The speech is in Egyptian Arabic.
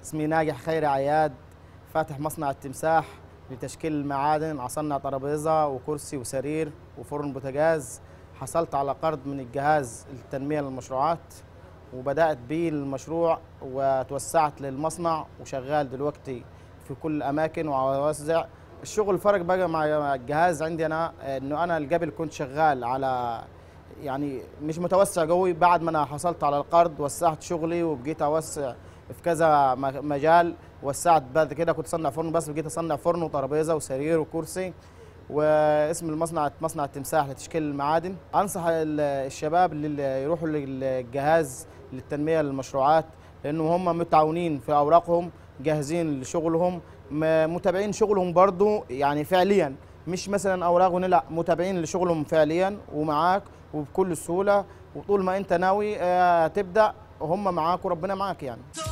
اسمي ناجح خيري عياد فاتح مصنع التمساح لتشكيل المعادن أصنع ترابيزة وكرسي وسرير وفرن بوتاجاز حصلت على قرض من الجهاز للتنمية للمشروعات وبدأت بيه المشروع وتوسعت للمصنع وشغال دلوقتي في كل الأماكن وأوزع الشغل فرق بقى مع الجهاز عندي أنا إنه أنا اللي قبل كنت شغال على يعني مش متوسع قوي بعد ما أنا حصلت على القرض وسعت شغلي وبقيت أوسع في كذا م- مجال وسعت بعد كده كنت اصنع فرن بس بقيت اصنع فرن وترابيزه وسرير وكرسي واسم المصنع مصنع التمساح لتشكيل المعادن انصح ال- الشباب اللي يروحوا للجهاز للتنميه للمشروعات لانه هم متعاونين في اوراقهم جاهزين لشغلهم م- متابعين شغلهم برضو يعني فعليا مش مثلا اوراقهم لا متابعين لشغلهم فعليا ومعاك وبكل سهوله وطول ما انت ناوي آه، تبدا هم معاك وربنا معاك يعني